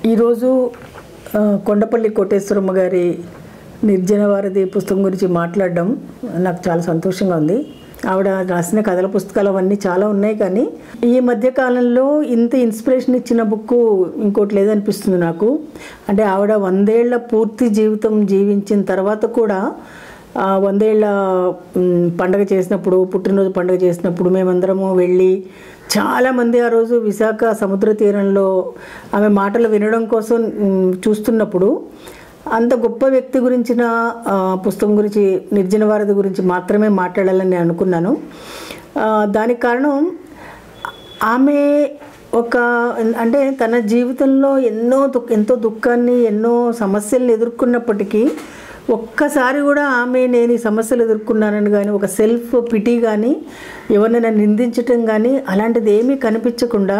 ఈరోజు ఆ, కొండపల్లి కోటేశ్వరమ్మ గారి నిర్జన వారధి పుస్తకం గురించి మాట్లాడడం నాకు చాలా సంతోషంగా ఉంది ఆవిడ రాసిన కథల పుస్తకాలు అవన్నీ చాలా ఉన్నాయి కానీ ఈ మధ్య కాలంలో ఇంత ఇన్స్పిరేషన్ ఇచ్చిన బుక్ ఇంకోటి లేదనిపిస్తుంది నాకు అంటే ఆవిడ వందేళ్ల పూర్తి జీవితం జీవించిన తర్వాత కూడా ఆ వందేళ్ల మ్, పండగ చేసినప్పుడు పుట్టినరోజు పండగ చేసినప్పుడు మేమందరము వెళ్ళి చాలామంది ఆ రోజు విశాఖ సముద్ర తీరంలో ఆమె మాటలు వినడం కోసం మ్, చూస్తున్నప్పుడు అంత గొప్ప వ్యక్తి గురించిన ఆ, పుస్తకం గురించి నిర్జన వారధి గురించి మాత్రమే మాట్లాడాలని నేను అనుకున్నాను ఆ, దానికి కారణం ఆమె ఒక అంటే తన జీవితంలో ఎన్నో దుఃఖ ఎంతో దుఃఖాన్ని ఎన్నో సమస్యలను ఎదుర్కొన్నప్పటికీ ఒక్కసారి కూడా ఆమె నేను ఈ సమస్యలు ఎదుర్కొన్నానని కానీ ఒక సెల్ఫ్ పిటీ కానీ ఎవరినైనా నిందించటం కానీ అలాంటిది ఏమీ కనిపించకుండా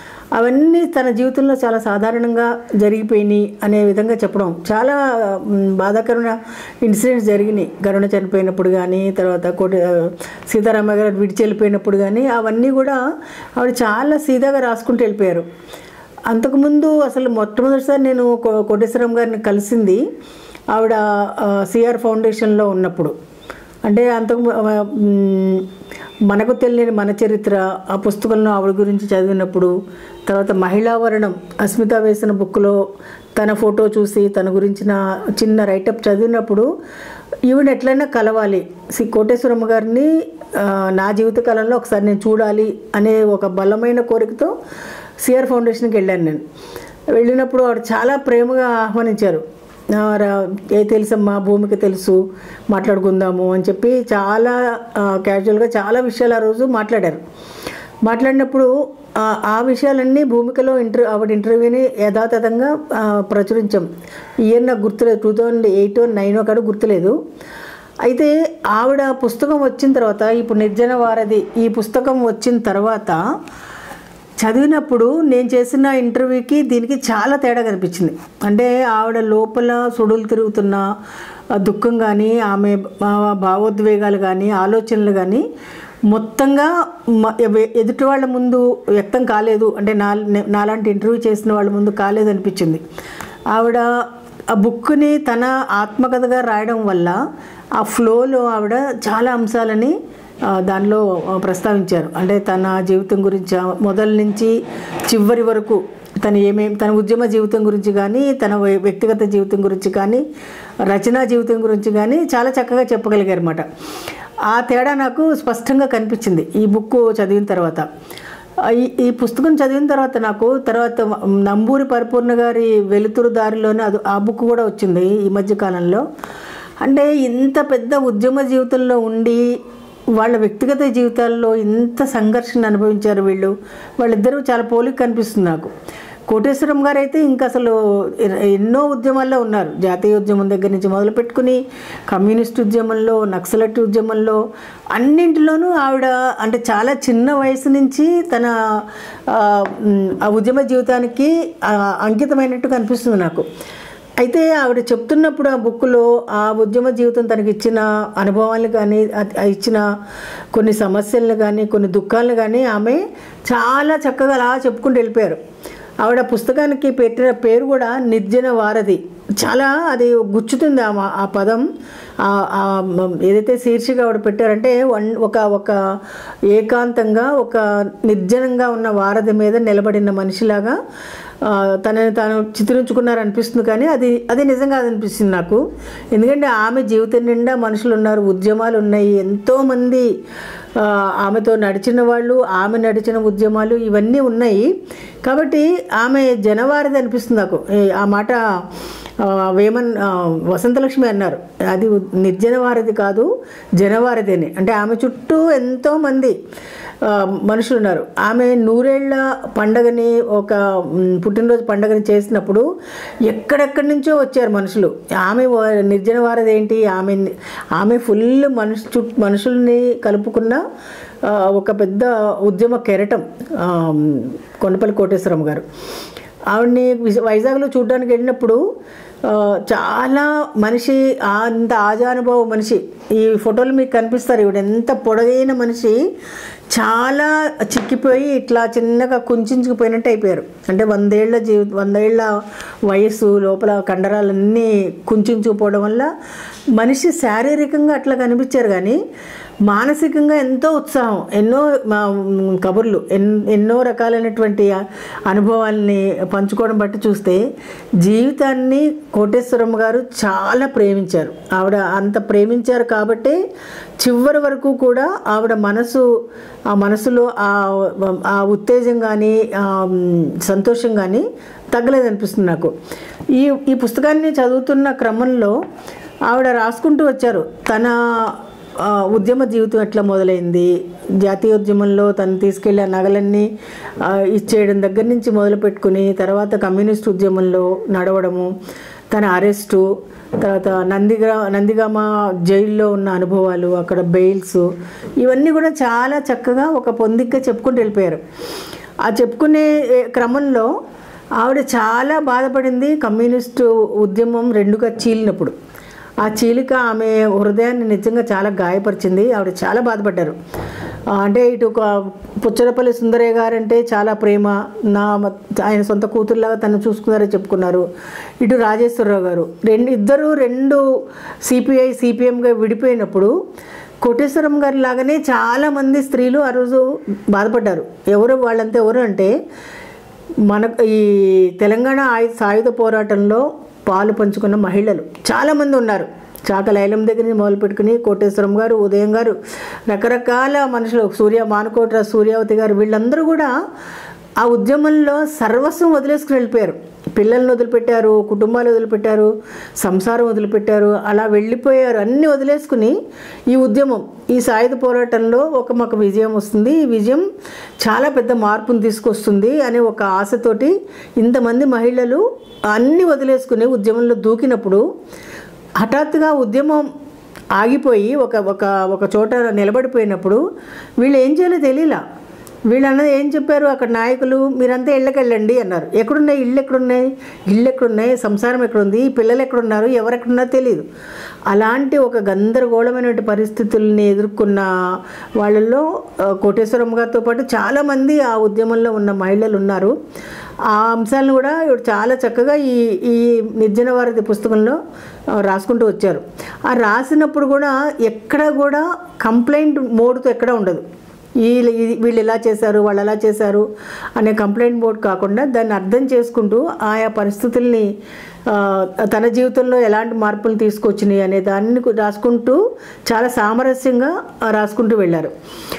అవన్నీ తన జీవితంలో చాలా సాధారణంగా జరిగిపోయినాయి అనే విధంగా చెప్పడం చాలా మ్, బాధాకరమైన ఇన్సిడెంట్స్ జరిగినాయి గరుణ చనిపోయినప్పుడు కానీ తర్వాత కోటి సీతారామ గారు విడిచి వెళ్ళిపోయినప్పుడు కానీ అవన్నీ కూడా ఆవిడ చాలా సీదాగా రాసుకుంటూ వెళ్ళిపోయారు అంతకుముందు అసలు మొట్టమొదటిసారి నేను కో- కోటేశ్వరం గారిని కలిసింది ఆవిడ సిఆర్ ఫౌండేషన్లో ఉన్నప్పుడు అంటే అంతకు ము- ఆ, మ్, మనకు తెలియని మన చరిత్ర ఆ పుస్తకంలో ఆవిడ గురించి చదివినప్పుడు తర్వాత మహిళావరణం అస్మిత వేసిన బుక్లో తన ఫోటో చూసి తన గురించిన చిన్న రైటప్ చదివినప్పుడు ఈవిడ ఎట్లయినా కలవాలి సి కోటేశ్వరమ్మ గారిని ఆ, నా జీవితకాలంలో ఒకసారి నేను చూడాలి అనే ఒక బలమైన కోరికతో సిఆర్ ఫౌండేషన్కి వెళ్ళాను నేను వెళ్ళినప్పుడు ఆవిడ చాలా ప్రేమగా ఆహ్వానించారు ఆ, రా- ఏ తెలుసమ్మా భూమికి తెలుసు మాట్లాడుకుందాము అని చెప్పి చాలా క్యాజువల్గా చాలా విషయాలు ఆ రోజు మాట్లాడారు మాట్లాడినప్పుడు ఆ ఆ విషయాలన్నీ భూమికలో ఇంటర్ ఆవిడ ఇంటర్వ్యూని యథాతథంగా ఆ, ప్రచురించాం ఇయర్ నాకు గుర్తులేదు టూ థౌజండ్ ఎయిట్ నైన్ కాడ గుర్తులేదు అయితే ఆవిడ పుస్తకం వచ్చిన తర్వాత ఇప్పుడు నిర్జన వారధి ఈ పుస్తకం వచ్చిన తర్వాత చదివినప్పుడు నేను చేసిన ఇంటర్వ్యూకి దీనికి చాలా తేడా కనిపించింది అంటే ఆవిడ లోపల సుడులు తిరుగుతున్న ఆ దుఃఖం కానీ ఆమె భా- భావోద్వేగాలు కానీ ఆలోచనలు కానీ మొత్తంగా మ- ఎవ- ఎదుటి వాళ్ళ ముందు వ్యక్తం కాలేదు అంటే నా నాలాంటి ఇంటర్వ్యూ చేసిన వాళ్ళ ముందు కాలేదు అనిపించింది ఆవిడ ఆ బుక్ని తన ఆత్మకథగా రాయడం వల్ల ఆ ఫ్లోలో ఆవిడ చాలా అంశాలని ఆ, దానిలో ఆ, ప్రస్తావించారు అంటే తన జీవితం గురించి ఆ, మొదల నుంచి చివరి వరకు తను ఏమేమి తన ఉద్యమ జీవితం గురించి కానీ తన వ్య- వ్యక్తిగత జీవితం గురించి కానీ రచనా జీవితం గురించి కానీ చాలా చక్కగా చెప్పగలిగారు అనమాట ఆ తేడా నాకు స్పష్టంగా కనిపించింది ఈ బుక్ చదివిన తర్వాత ఆ, ఈ ఈ పుస్తకం చదివిన తర్వాత నాకు తర్వాత నంబూరి పరిపూర్ణ గారి వెలుతురు దారిలోనే అది ఆ బుక్ కూడా వచ్చింది ఈ మధ్య కాలంలో అంటే ఇంత పెద్ద ఉద్యమ జీవితంలో ఉండి వాళ్ళ వ్యక్తిగత జీవితాల్లో ఇంత సంఘర్షణ అనుభవించారు వీళ్ళు వాళ్ళిద్దరూ చాలా పోలిక కనిపిస్తుంది నాకు కోటేశ్వరం గారు అయితే ఇంకా అసలు ఎ- ఎన్నో ఉద్యమాల్లో ఉన్నారు జాతీయ ఉద్యమం దగ్గర నుంచి మొదలు పెట్టుకుని కమ్యూనిస్ట్ ఉద్యమంలో నక్సలట్ ఉద్యమంలో అన్నింటిలోనూ ఆవిడ అంటే చాలా చిన్న వయసు నుంచి తన ఆ, మ్, ఆ ఉద్యమ జీవితానికి ఆ, అంకితమైనట్టు కనిపిస్తుంది నాకు అయితే ఆవిడ చెప్తున్నప్పుడు ఆ బుక్లో ఆ ఉద్యమ జీవితం తనకి ఇచ్చిన అనుభవాలు కానీ ఆ- ఆ ఇచ్చిన కొన్ని సమస్యలను కానీ కొన్ని దుఃఖాలను కానీ ఆమె చాలా చక్కగా అలా చెప్పుకుంటూ వెళ్ళిపోయారు ఆవిడ పుస్తకానికి పెట్టిన పేరు కూడా నిర్జన వారధి చాలా అది గుచ్చుతుంది ఆ మా- ఆ పదం ఆ- ఆ మ- ఏదైతే శీర్షిక ఆవిడ పెట్టారంటే వన్ ఒక ఒక ఏకాంతంగా ఒక నిర్జనంగా ఉన్న వారధి మీద నిలబడిన మనిషిలాగా ఆ, తనని తాను చిత్రించుకున్నారనిపిస్తుంది కానీ అది అది నిజంగా అనిపిస్తుంది నాకు ఎందుకంటే ఆమె జీవితం నిండా మనుషులు ఉన్నారు ఉద్యమాలు ఉన్నాయి ఎంతోమంది ఆ, ఆమెతో నడిచిన వాళ్ళు ఆమె నడిచిన ఉద్యమాలు ఇవన్నీ ఉన్నాయి కాబట్టి ఆమె జనవారిది అనిపిస్తుంది నాకు ఏ- ఆ మాట ఆ, వేమన్ ఆ, వసంతలక్ష్మి అన్నారు అది ఉ- నిర్జన వారిది కాదు జనవారిదేనే అంటే ఆమె చుట్టూ ఎంతోమంది ఆ, మనుషులు ఉన్నారు ఆమె నూరేళ్ల పండగని ఒక మ్, పుట్టినరోజు పండగని చేసినప్పుడు ఎక్కడెక్కడి నుంచో వచ్చారు మనుషులు ఆమె వ- నిర్జన వారది ఏంటి ఆమె ఆమె ఫుల్ మనుషు చుట్టూ మనుషుల్ని కలుపుకున్న ఆ, ఒక పెద్ద ఉద్యమ కెరటం ఆ, కొండపల్లి కోటేశ్వరమ్మ గారు ఆవిడని విజ- వైజాగ్లో చూడడానికి వెళ్ళినప్పుడు ఆ, చాలా మనిషి అంత ఆజానుభావ మనిషి ఈ ఫోటోలు మీకు కనిపిస్తారు ఇవిడ ఎంత పొడగైన మనిషి చాలా చిక్కిపోయి ఇట్లా చిన్నగా కుంచుకుపోయినట్టు అయిపోయారు అంటే వందేళ్ల జీవి వందేళ్ల వయస్సు లోపల కండరాలన్నీ కుంచుకుపోవడం వల్ల మనిషి శారీరకంగా అట్లా కనిపించారు కానీ మానసికంగా ఎంతో ఉత్సాహం ఎన్నో మా, మ్, కబుర్లు ఎన్ ఎన్నో రకాలైనటువంటి ఆ అనుభవాల్ని పంచుకోవడం బట్టి చూస్తే జీవితాన్ని కోటేశ్వరమ్మ గారు చాలా ప్రేమించారు ఆవిడ అంత ప్రేమించారు కాబట్టి చివరి వరకు కూడా ఆవిడ మనసు ఆ మనసులో ఆ ఆ ఉత్తేజం కానీ ఆ మ్, సంతోషం కానీ తగ్గలేదనిపిస్తుంది నాకు ఈ ఈ పుస్తకాన్ని చదువుతున్న క్రమంలో ఆవిడ రాసుకుంటూ వచ్చారు తన ఆ, ఉద్యమ జీవితం ఎట్లా మొదలైంది జాతీయ ఉద్యమంలో తను తీసుకెళ్ళి ఆ నగలన్నీ ఆ, ఇచ్చేయడం దగ్గర నుంచి మొదలు పెట్టుకుని తర్వాత కమ్యూనిస్ట్ ఉద్యమంలో నడవడము తన అరెస్టు తర్వాత నందిగా నందిగామ జైల్లో ఉన్న అనుభవాలు అక్కడ బెయిల్స్ ఇవన్నీ కూడా చాలా చక్కగా ఒక పొందిగ్గా చెప్పుకుంటూ వెళ్ళిపోయారు ఆ చెప్పుకునే ఏ, క్రమంలో ఆవిడ చాలా బాధపడింది కమ్యూనిస్టు ఉద్యమం రెండుగా చీలినప్పుడు ఆ చీలిక ఆమె హృదయాన్ని నిజంగా చాలా గాయపరిచింది ఆవిడ చాలా బాధపడ్డారు ఆ, అంటే ఇటు ఒక పుచ్చలపల్లి సుందరయ్య గారు అంటే చాలా ప్రేమ నా మ- ఆయన సొంత కూతురులాగా తను చూసుకున్నారని చెప్పుకున్నారు ఇటు రాజేశ్వరరావు గారు రెండు ఇద్దరు రెండు సిపిఐ సిపిఎంగా విడిపోయినప్పుడు కోటేశ్వరం గారి లాగానే చాలామంది స్త్రీలు ఆ రోజు బాధపడ్డారు ఎవరు వాళ్ళంతా ఎవరు అంటే మన ఈ తెలంగాణ ఆయుధ సాయుధ పోరాటంలో పాలు పంచుకున్న మహిళలు చాలామంది ఉన్నారు చాక లైలం దగ్గర నుంచి మొదలు పెట్టుకుని కోటేశ్వరం గారు ఉదయం గారు రకరకాల మనుషులు సూర్య మానకోట సూర్యావతి గారు వీళ్ళందరూ కూడా ఆ ఉద్యమంలో సర్వస్వం వదిలేసుకుని వెళ్ళిపోయారు పిల్లల్ని వదిలిపెట్టారు కుటుంబాలు వదిలిపెట్టారు సంసారం వదిలిపెట్టారు అలా వెళ్ళిపోయారు అన్నీ వదిలేసుకుని ఈ ఉద్యమం ఈ సాయుధ పోరాటంలో ఒక మాకు విజయం వస్తుంది ఈ విజయం చాలా పెద్ద మార్పును తీసుకొస్తుంది అనే ఒక ఆశతోటి ఇంతమంది మహిళలు అన్నీ వదిలేసుకుని ఉద్యమంలో దూకినప్పుడు హఠాత్తుగా ఉద్యమం ఆగిపోయి ఒక ఒక ఒక చోట నిలబడిపోయినప్పుడు వీళ్ళు ఏం చేయాలో తెలియలా వీళ్ళు అన్నది ఏం చెప్పారు అక్కడ నాయకులు మీరంతా ఇళ్ళకి వెళ్ళండి అన్నారు ఎక్కడున్నాయి ఇళ్ళు ఎక్కడున్నాయి ఇళ్ళు ఎక్కడున్నాయి సంసారం ఎక్కడుంది ఈ పిల్లలు ఎక్కడున్నారు ఎవరు ఎక్కడున్నారో తెలియదు అలాంటి ఒక గందరగోళమైనటువంటి పరిస్థితుల్ని ఎదుర్కొన్న వాళ్ళల్లో ఆ, కోటేశ్వరమ్మ గారితో పాటు చాలామంది ఆ ఉద్యమంలో ఉన్న మహిళలు ఉన్నారు ఆ అంశాలను కూడా ఇవిడ చాలా చక్కగా ఈ ఈ నిర్జన వారధి పుస్తకంలో ఆ, రాసుకుంటూ వచ్చారు ఆ రాసినప్పుడు కూడా ఎక్కడ కూడా కంప్లైంట్ మోడ్తో ఎక్కడ ఉండదు వీళ్ళు ఇది- వీళ్ళు ఇలా చేశారు వాళ్ళు ఎలా చేశారు అనే కంప్లైంట్ బోర్డ్ కాకుండా దాన్ని అర్థం చేసుకుంటూ ఆయా పరిస్థితుల్ని ఆ, తన జీవితంలో ఎలాంటి మార్పులు తీసుకొచ్చినాయి అనే దాన్ని కు- రాసుకుంటూ చాలా సామరస్యంగా ఆ, రాసుకుంటూ వెళ్ళారు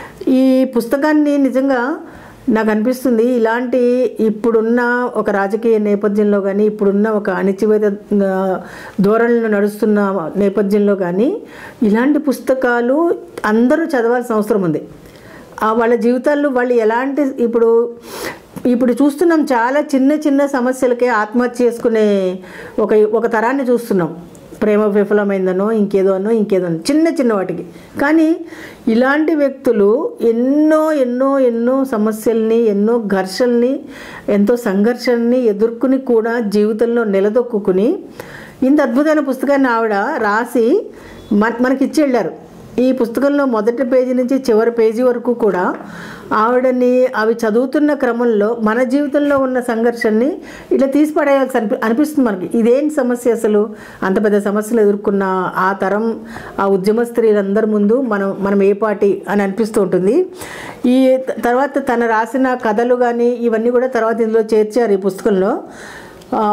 ఈ పుస్తకాన్ని నిజంగా నాకు అనిపిస్తుంది ఇలాంటి ఇప్పుడున్న ఒక రాజకీయ నేపథ్యంలో కానీ ఇప్పుడున్న ఒక అణిచివేత ఆ, ధోరణిలో నడుస్తున్న నేపథ్యంలో కానీ ఇలాంటి పుస్తకాలు అందరూ చదవాల్సిన అవసరం ఉంది ఆ వాళ్ళ జీవితాల్లో వాళ్ళు ఎలాంటి ఇప్పుడు ఇప్పుడు చూస్తున్నాం చాలా చిన్న చిన్న సమస్యలకే ఆత్మహత్య చేసుకునే ఒక ఒక తరాన్ని చూస్తున్నాం ప్రేమ విఫలమైందనో ఇంకేదో అనో ఇంకేదో అనో చిన్న చిన్న వాటికి కానీ ఇలాంటి వ్యక్తులు ఎన్నో ఎన్నో ఎన్నో సమస్యల్ని ఎన్నో ఘర్షణల్ని ఎంతో సంఘర్షణని ఎదుర్కొని కూడా జీవితంలో నిలదొక్కుని ఇంత అద్భుతమైన పుస్తకాన్ని ఆవిడ రాసి మన మనకిచ్చి వెళ్ళారు ఈ పుస్తకంలో మొదటి పేజీ నుంచి చివరి పేజీ వరకు కూడా ఆవిడని అవి చదువుతున్న క్రమంలో మన జీవితంలో ఉన్న సంఘర్షణని ఇట్లా తీసి పడేయాల్సి అనిపి అనిపిస్తుంది మనకి ఇదేం సమస్య అసలు అంత పెద్ద సమస్యలు ఎదుర్కొన్న ఆ తరం ఆ ఉద్యమ స్త్రీలందరి ముందు మనం మనం ఏ పార్టీ అని అనిపిస్తూ ఉంటుంది ఈ త- తర్వాత తను రాసిన కథలు కానీ ఇవన్నీ కూడా తర్వాత ఇందులో చేర్చారు ఈ పుస్తకంలో ఆ,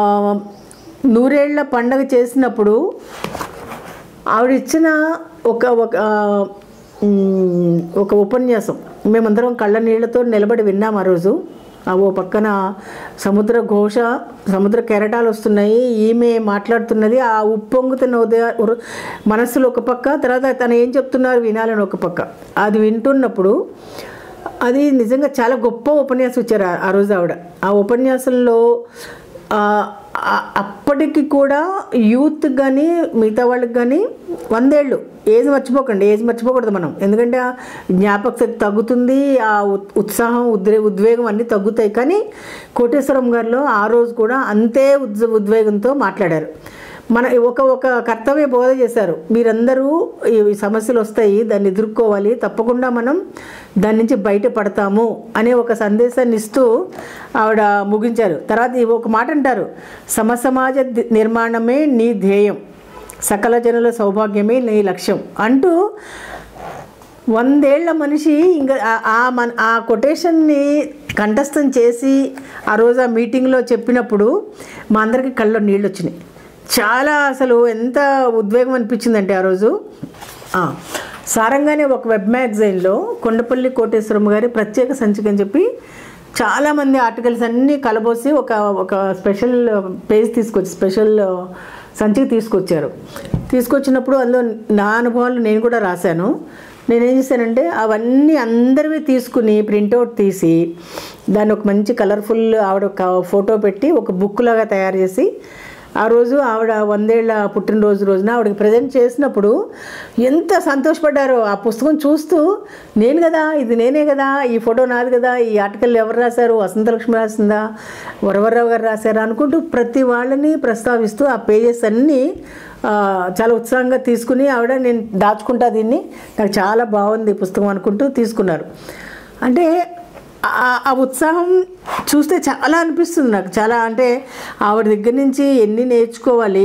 నూరేళ్ల పండగ చేసినప్పుడు ఆవిడ ఇచ్చిన ఒక ఒక ఆ, మ్, ఒక ఉపన్యాసం మేమందరం కళ్ళ నీళ్లతో నిలబడి విన్నాం ఆ రోజు ఆ ఓ పక్కన సముద్ర ఘోష సముద్ర కెరటాలు వస్తున్నాయి ఈమె మాట్లాడుతున్నది ఆ ఉప్పొంగుతున్న ఉదయ ఉరు- మనస్సులో ఒక పక్క తర్వాత తను ఏం చెప్తున్నారు వినాలని ఒక పక్క అది వింటున్నప్పుడు అది నిజంగా చాలా గొప్ప ఉపన్యాసం ఇచ్చారు ఆ- ఆ రోజు ఆవిడ ఆ ఉపన్యాసంలో ఆ, ఆ- అప్పటికి కూడా యూత్ కానీ మిగతా వాళ్ళకి కానీ వందేళ్ళు ఏజ్ మర్చిపోకండి ఏజ్ మర్చిపోకూడదు మనం ఎందుకంటే ఆ జ్ఞాపక శక్తి తగ్గుతుంది ఆ ఉత్- ఉత్సాహం ఉద్రే ఉద్వేగం అన్నీ తగ్గుతాయి కానీ కోటేశ్వరం గారిలో ఆ రోజు కూడా అంతే ఉద్ ఉద్వేగంతో మాట్లాడారు మన ఒక ఒక కర్తవ్య బోధ చేశారు మీరందరూ ఈ సమస్యలు వస్తాయి దాన్ని ఎదుర్కోవాలి తప్పకుండా మనం దాని నుంచి బయటపడతాము అనే ఒక సందేశాన్ని ఇస్తూ ఆవిడ ముగించారు తర్వాత ఈ ఒక మాట అంటారు సమసమాజ ది- నిర్మాణమే నీ ధ్యేయం సకల జనుల సౌభాగ్యమే నీ లక్ష్యం అంటూ వందేళ్ల మనిషి ఇంకా ఆ- ఆ మన ఆ కొటేషన్ని కంఠస్థం చేసి ఆ రోజు ఆ మీటింగ్లో చెప్పినప్పుడు మా అందరికీ కళ్ళలో నీళ్ళు వచ్చినాయి చాలా అసలు ఎంత ఉద్వేగం అనిపించిందంటే ఆ రోజు ఆ, సారంగానే ఒక వెబ్ మ్యాగజైన్లో కొండపల్లి కోటేశ్వరమ్మ గారి ప్రత్యేక సంచిక అని చెప్పి చాలామంది ఆర్టికల్స్ అన్నీ కలబోసి ఒక ఒక స్పెషల్ పేజ్ తీసుకొచ్చి స్పెషల్ సంచిక తీసుకొచ్చారు తీసుకొచ్చినప్పుడు అందులో నా అనుభవాలు నేను కూడా రాశాను నేనేం చేశానంటే అవన్నీ అందరివి తీసుకుని ప్రింట్అవుట్ తీసి దాన్ని ఒక మంచి కలర్ఫుల్ ఆవిడ ఒక ఫోటో పెట్టి ఒక బుక్ లాగా తయారు చేసి ఆ రోజు ఆవిడ వందేళ్ల పుట్టినరోజు రోజున ఆవిడకి ప్రజెంట్ చేసినప్పుడు ఎంత సంతోషపడ్డారో ఆ పుస్తకం చూస్తూ నేను కదా ఇది నేనే కదా ఈ ఫోటో నాది కదా ఈ ఆర్టికల్ ఎవరు రాశారు వసంతలక్ష్మి రాసిందా వరవరరావు గారు రాశారా అనుకుంటూ ప్రతి వాళ్ళని ప్రస్తావిస్తూ ఆ పేజెస్ అన్నీ ఆ, చాలా ఉత్సాహంగా తీసుకుని ఆవిడ నేను దాచుకుంటా దీన్ని నాకు చాలా బాగుంది ఈ పుస్తకం అనుకుంటూ తీసుకున్నారు అంటే ఆ- ఆ ఉత్సాహం చూస్తే చాలా అనిపిస్తుంది నాకు చాలా అంటే ఆవిడ దగ్గర నుంచి ఎన్ని నేర్చుకోవాలి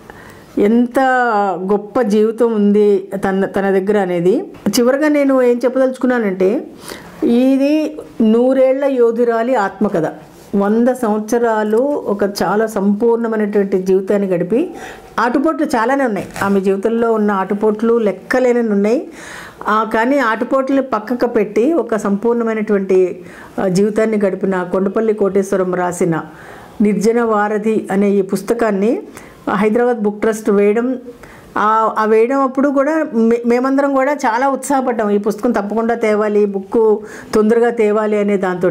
ఎంత గొప్ప జీవితం ఉంది తన తన దగ్గర అనేది చివరిగా నేను ఏం చెప్పదలుచుకున్నానంటే ఇది నూరేళ్ల యోధురాలి ఆత్మకథ వంద సంవత్సరాలు ఒక చాలా సంపూర్ణమైనటువంటి జీవితాన్ని గడిపి ఆటుపోట్లు చాలానే ఉన్నాయి ఆమె జీవితంలో ఉన్న ఆటుపోట్లు లెక్కలేనని ఉన్నాయి ఆ, కానీ ఆటుపోట్లని పక్కకు పెట్టి ఒక సంపూర్ణమైనటువంటి ఆ, జీవితాన్ని గడిపిన కొండపల్లి కోటేశ్వరం రాసిన నిర్జన వారధి అనే ఈ పుస్తకాన్ని హైదరాబాద్ బుక్ ట్రస్ట్ వేయడం ఆ ఆ వేయడం అప్పుడు కూడా మే- మేమందరం కూడా చాలా ఉత్సాహపడ్డాం ఈ పుస్తకం తప్పకుండా తేవాలి ఈ బుక్ తొందరగా తేవాలి అనే దాంతో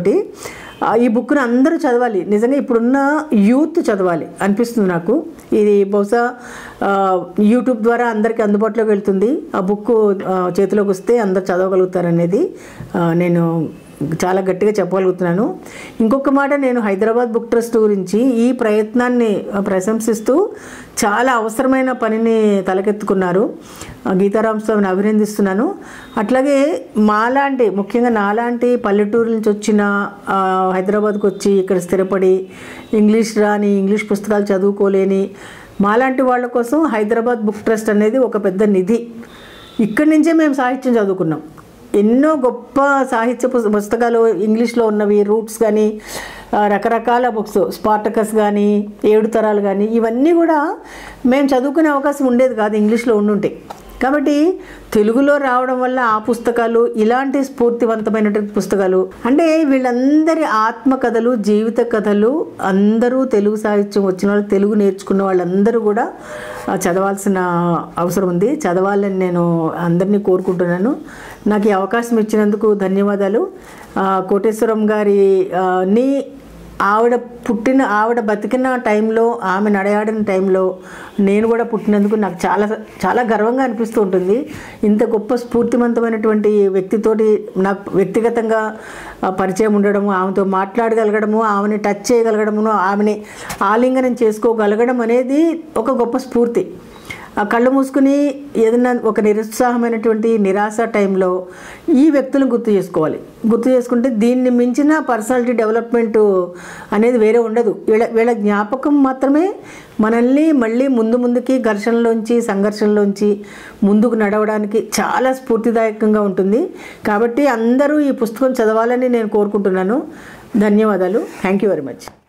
ఈ బుక్ను అందరూ చదవాలి నిజంగా ఇప్పుడున్న యూత్ చదవాలి అనిపిస్తుంది నాకు ఇది బహుశా ఆ, యూట్యూబ్ ద్వారా అందరికీ అందుబాటులోకి వెళ్తుంది ఆ బుక్ ఆ, చేతిలోకి వస్తే అందరు చదవగలుగుతారనేది ఆ, నేను చాలా గట్టిగా చెప్పగలుగుతున్నాను ఇంకొక మాట నేను హైదరాబాద్ బుక్ ట్రస్ట్ గురించి ఈ ప్రయత్నాన్ని ప్రశంసిస్తూ చాలా అవసరమైన పనిని తలకెత్తుకున్నారు ఆ, గీతారాం స్వామిని అభినందిస్తున్నాను అట్లాగే మాలాంటి ముఖ్యంగా నాలాంటి పల్లెటూరు నుంచి వచ్చిన ఆ, హైదరాబాద్కి వచ్చి ఇక్కడ స్థిరపడి ఇంగ్లీష్ రాని ఇంగ్లీష్ పుస్తకాలు చదువుకోలేని మాలాంటి వాళ్ళ కోసం హైదరాబాద్ బుక్ ట్రస్ట్ అనేది ఒక పెద్ద నిధి ఇక్కడి నుంచే మేము సాహిత్యం చదువుకున్నాం ఎన్నో గొప్ప సాహిత్య పుస్- పుస్తకాలు ఇంగ్లీష్లో ఉన్నవి రూట్స్ కానీ ఆ, రకరకాల బుక్స్ స్పార్టకస్ కానీ ఏడు తరాలు కానీ ఇవన్నీ కూడా మేము చదువుకునే అవకాశం ఉండేది కాదు ఇంగ్లీష్లో ఉండుంటే కాబట్టి తెలుగులో రావడం వల్ల ఆ పుస్తకాలు ఇలాంటి స్ఫూర్తివంతమైనటువంటి పుస్తకాలు అంటే వీళ్ళందరి ఆత్మకథలు జీవిత కథలు అందరూ తెలుగు సాహిత్యం వచ్చిన వాళ్ళు తెలుగు నేర్చుకున్న వాళ్ళందరూ కూడా ఆ, చదవాల్సిన అవసరం ఉంది చదవాలని నేను అందరినీ కోరుకుంటున్నాను నాకు ఈ అవకాశం ఇచ్చినందుకు ధన్యవాదాలు ఆ, కోటేశ్వరం గారి ఆ, ని ఆవిడ పుట్టిన ఆవిడ బతికిన టైంలో ఆమె నడయాడిన టైంలో నేను కూడా పుట్టినందుకు నాకు చాలా చాలా గర్వంగా అనిపిస్తూ ఉంటుంది ఇంత గొప్ప స్ఫూర్తివంతమైనటువంటి వ్యక్తితోటి నాకు వ్యక్తిగతంగా ఆ, పరిచయం ఉండడము ఆమెతో మాట్లాడగలగడము ఆమెని టచ్ చేయగలగడము ఆమెని ఆలింగనం చేసుకోగలగడం అనేది ఒక గొప్ప స్ఫూర్తి ఆ కళ్ళు మూసుకుని ఏదైనా ఒక నిరుత్సాహమైనటువంటి నిరాశ టైంలో ఈ వ్యక్తులను గుర్తు చేసుకోవాలి గుర్తు చేసుకుంటే దీన్ని మించిన పర్సనాలిటీ డెవలప్మెంట్ అనేది వేరే ఉండదు వీళ్ళ వీళ్ళ జ్ఞాపకం మాత్రమే మనల్ని మళ్ళీ ముందు ముందుకి ఘర్షణలోంచి సంఘర్షణలోంచి ముందుకు నడవడానికి చాలా స్ఫూర్తిదాయకంగా ఉంటుంది కాబట్టి అందరూ ఈ పుస్తకం చదవాలని నేను కోరుకుంటున్నాను ధన్యవాదాలు థ్యాంక్ యూ వెరీ మచ్